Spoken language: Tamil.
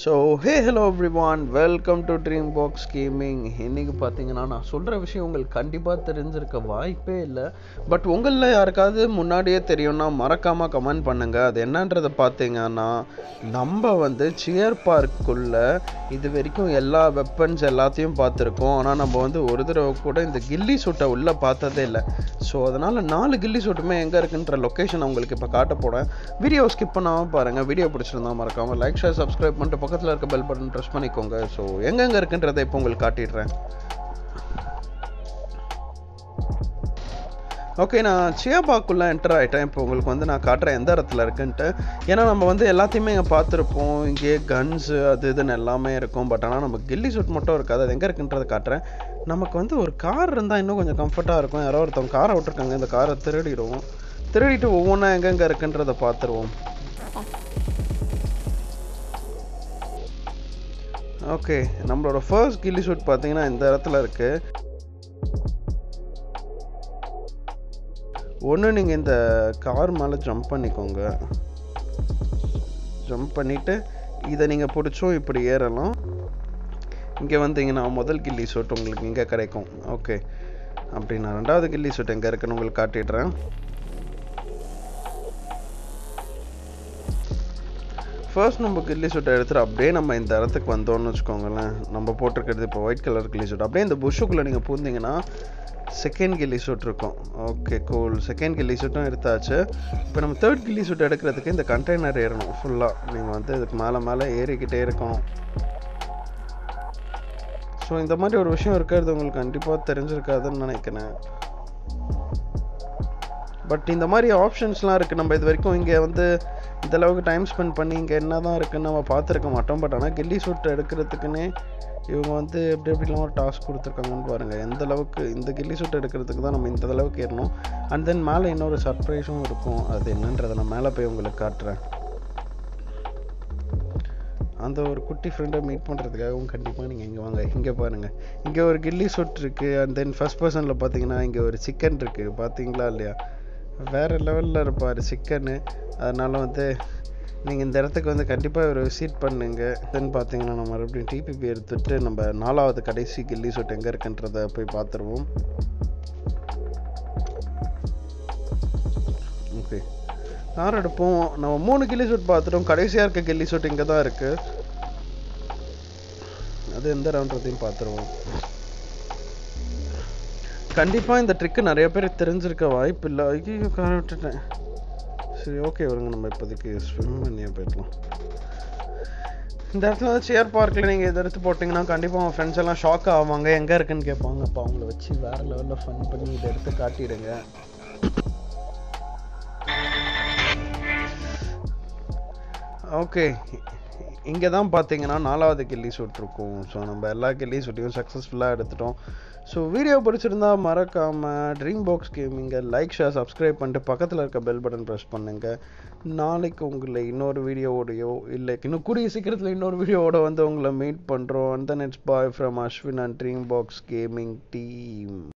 so hey hello everyone welcome to Dream Box Gaming இன்னைக்கு பார்த்தீங்கன்னா நான் சொல்கிற விஷயம் உங்களுக்கு கண்டிப்பாக தெரிஞ்சிருக்க வாய்ப்பே இல்லை பட் உங்களில் யாருக்காவது முன்னாடியே தெரியும்னா மறக்காமல் கமெண்ட் பண்ணுங்கள் அது என்னன்றதை பார்த்தீங்கன்னா நம்ம வந்து சியர் பார்க்குள்ளே இது வரைக்கும் எல்லா வெப்பன்ஸ் எல்லாத்தையும் பார்த்துருக்கோம் ஆனால் நம்ம வந்து ஒரு தடவை கூட இந்த கில்லி சூட்டை உள்ளே பார்த்ததே இல்லை ஸோ அதனால் நாலு கில்லி சூட்டுமே எங்கே இருக்குன்ற லொக்கேஷன் உங்களுக்கு இப்போ காட்ட போகிறேன் வீடியோ ஸ்கிப் பண்ணாமல் பாருங்கள் வீடியோ பிடிச்சிருந்தா மறக்காமல் லைக் ஷேர் சப்ஸ்கிரைப் பண்ணிட்டு பக்கத்தில் இருக்க பெல் பட்டன் ப்ரெஸ் பண்ணிக்கோங்க ஸோ எங்கெங்கே இருக்குன்றதை இப்போ உங்களுக்கு காட்டிடுறேன் ஓகே நான் சியாபாக்குள்ளே என்டர் ஆகிட்டேன் இப்போ உங்களுக்கு வந்து நான் காட்டுறேன் எந்த இடத்துல இருக்குன்ட்டு ஏன்னா நம்ம வந்து எல்லாத்தையுமே இங்கே பார்த்துருப்போம் இங்கே கன்ஸு அது இதுன்னு எல்லாமே இருக்கும் பட் ஆனால் நம்ம கில்லி சூட் மட்டும் இருக்காது அது எங்கே இருக்குன்றதை காட்டுறேன் நமக்கு வந்து ஒரு கார் இருந்தால் இன்னும் கொஞ்சம் கம்ஃபர்ட்டாக இருக்கும் யாரோ ஒருத்தவங்க காரை விட்டுருக்காங்க இந்த காரை திருடிடுவோம் திருடிட்டு ஒவ்வொன்றா எங்கெங்கே இருக்குன்றதை பார்த்துருவோம் ஓகே நம்மளோட ஃபர்ஸ்ட் கில்லி சூட் பார்த்தீங்கன்னா இந்த இடத்துல இருக்குது ஒன்று நீங்கள் இந்த கார் மேலே ஜம்ப் பண்ணிக்கோங்க ஜம்ப் பண்ணிவிட்டு இதை நீங்கள் பிடிச்சும் இப்படி ஏறலாம் இங்கே வந்தீங்கன்னா முதல் கில்லி சூட் உங்களுக்கு இங்கே கிடைக்கும் ஓகே அப்படி நான் ரெண்டாவது கில்லி சூட் எங்கே இருக்குன்னு உங்களுக்கு காட்டிடுறேன் ஃபர்ஸ்ட் நம்ம கில்லி சூட்டை எடுத்துகிட்டு அப்படியே நம்ம இந்த இடத்துக்கு வந்தோம்னு வச்சுக்கோங்களேன் நம்ம போட்டிருக்கிறது இப்போ ஒயிட் கலர் கில்லி சூட் அப்படியே இந்த புஷ்ஷுக்குள்ளே நீங்கள் பூந்தீங்கன்னா செகண்ட் கில்லி சூட் இருக்கும் ஓகே கூல் செகண்ட் கில்லி சூட்டும் எடுத்தாச்சு இப்போ நம்ம தேர்ட் கில்லி சூட் எடுக்கிறதுக்கு இந்த கண்டெய்னர் ஏறணும் ஃபுல்லாக நீங்கள் வந்து இதுக்கு மேலே மேலே ஏறிக்கிட்டே இருக்கணும் ஸோ இந்த மாதிரி ஒரு விஷயம் இருக்கிறது உங்களுக்கு கண்டிப்பாக தெரிஞ்சிருக்காதுன்னு நினைக்கிறேன் பட் இந்த மாதிரி ஆப்ஷன்ஸ்லாம் இருக்குது நம்ம இது வரைக்கும் இங்கே வந்து இந்த அளவுக்கு டைம் ஸ்பெண்ட் பண்ணி இங்கே என்ன தான் இருக்குன்னு நம்ம பார்த்துருக்க மாட்டோம் பட் ஆனால் கில்லி சூட் எடுக்கிறதுக்குன்னே இவங்க வந்து எப்படி எப்படிலாம் ஒரு டாஸ்க் கொடுத்துருக்காங்கன்னு பாருங்கள் எந்த அளவுக்கு இந்த கில்லி சூட் எடுக்கிறதுக்கு தான் நம்ம இந்த அளவுக்கு ஏறணும் அண்ட் தென் மேலே இன்னொரு சர்ப்ரைஸும் இருக்கும் அது என்னன்றதை நான் மேலே போய் உங்களுக்கு காட்டுறேன் அந்த ஒரு குட்டி ஃப்ரெண்டை மீட் பண்ணுறதுக்காகவும் கண்டிப்பாக நீங்கள் இங்கே வாங்க இங்கே பாருங்கள் இங்கே ஒரு கில்லி சூட் இருக்குது அண்ட் தென் ஃபஸ்ட் பர்சனில் பார்த்தீங்கன்னா இங்கே ஒரு சிக்கன் இருக்குது பார்த்தீங்களா இல்லையா வேறு லெவலில் இருப்பார் சிக்கனு அதனால் வந்து நீங்கள் இந்த இடத்துக்கு வந்து கண்டிப்பாக ஒரு விசிட் பண்ணுங்க தென் பார்த்தீங்கன்னா நம்ம மறுபடியும் டிபிபி எடுத்துட்டு நம்ம நாலாவது கடைசி கில்லி சூட் எங்கே இருக்குன்றத போய் பார்த்துருவோம் ஓகே யார் எடுப்போம் நம்ம மூணு கில்லி சூட் பார்த்துட்டோம் கடைசியாக இருக்க கில்லி சூட் இங்கே தான் இருக்குது அது எந்த ரவுண்ட்றதையும் பார்த்துருவோம் கண்டிப்பாக இந்த ட்ரிக்கு நிறைய பேர் தெரிஞ்சிருக்க வாய்ப்பு இல்லை ஐயோ கார விட்டுட்டேன் சரி ஓகே வருங்க நம்ம இப்போதைக்கு ஸ்விம் பண்ணியே போயிடலாம் இந்த இடத்துல வந்து சேர் பார்க்கில் நீங்கள் இதை எடுத்து போட்டிங்கன்னா கண்டிப்பாக உங்கள் ஃப்ரெண்ட்ஸ் எல்லாம் ஷாக் ஆவாங்க எங்கே இருக்குன்னு கேட்பாங்க அப்போ அவங்கள வச்சு வேறு லெவலில் ஃபன் பண்ணி இதை எடுத்து காட்டிடுங்க ஓகே இங்கே தான் பார்த்தீங்கன்னா நாலாவது கில்லி சூட் இருக்கும் ஸோ நம்ம எல்லா கில்லி சூட்டையும் சக்ஸஸ்ஃபுல்லாக எடுத்துட்டோம் ஸோ வீடியோ பிடிச்சிருந்தா மறக்காமல் ட்ரீம் பாக்ஸ் கேமிங்கை லைக் ஷேர் சப்ஸ்கிரைப் பண்ணிட்டு பக்கத்தில் இருக்க பெல் பட்டன் ப்ரெஸ் பண்ணுங்கள் நாளைக்கு உங்களை இன்னொரு வீடியோவோடையோ இல்லை இன்னும் கூடிய சீக்கிரத்தில் இன்னொரு வீடியோவோட வந்து உங்களை மீட் பண்ணுறோம் அந்த nets boy from Ashwin and Dream Box Gaming team